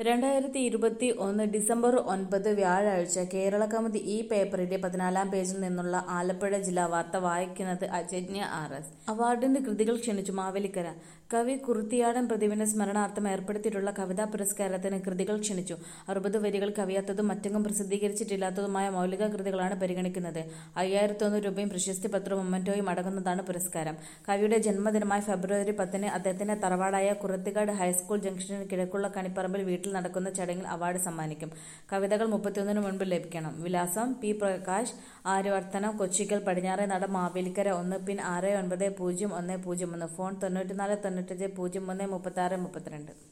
രണ്ടായിരത്തി ഇരുപത്തി ഒന്ന് ഡിസംബർ ഒൻപത് വ്യാഴാഴ്ച കേരള കൗമുദി ഈ പേപ്പറിന്റെ പതിനാലാം പേജിൽ നിന്നുള്ള ആലപ്പുഴ ജില്ലാ വാർത്ത വായിക്കുന്നത് അജന്യ ആർ എസ് അവാർഡിന് കൃതികൾ ക്ഷണിച്ചു മാവേലിക്കര കവി കുറുത്തിയാടൻ പ്രതിവിന്റെ സ്മരണാർത്ഥം ഏർപ്പെടുത്തിയിട്ടുള്ള കവിതാ പുരസ്കാരത്തിന് കൃതികൾ ക്ഷണിച്ചു അറുപത് വരികൾ കവിയാത്തതും മറ്റെങ്ങും പ്രസിദ്ധീകരിച്ചിട്ടില്ലാത്തതുമായ മൗലിക കൃതികളാണ് പരിഗണിക്കുന്നത് അയ്യായിരത്തൊന്ന് രൂപയും പ്രശസ്തി പത്രവും മൊമെന്റോയും അടങ്ങുന്നതാണ് പുരസ്കാരം കവിയുടെ ജന്മദിനമായ ഫെബ്രുവരി പത്തിന് അദ്ദേഹത്തിന്റെ തറവാടായ കുറത്തിക്കാട് ഹൈസ്കൂൾ ജംഗ്ഷനിൽ കിഴക്കുള്ള കണിപ്പറമ്പിൽ വീട്ടിൽ നടക്കുന്ന ചടങ്ങിൽ അവാർഡ് സമ്മാനിക്കും കവിതകൾ മുപ്പത്തിയൊന്നിന് മുൻപ് ലഭിക്കണം വിലാസം പി പ്രകാശ് ആര്യവർത്തനം കൊച്ചിക്കൽ പടിഞ്ഞാറേ നട മാവേലിക്കര ഒന്ന് പിൻ ആറ് ഒൻപത് പൂജ്യം ഒന്ന് പൂജ്യം ഒന്ന് ഫോൺ തൊണ്ണൂറ്റിനാല് തൊണ്ണൂറ്റഞ്ച് പൂജ്യം ഒന്ന് മുപ്പത്തി ആറ് മുപ്പത്തിരണ്ട്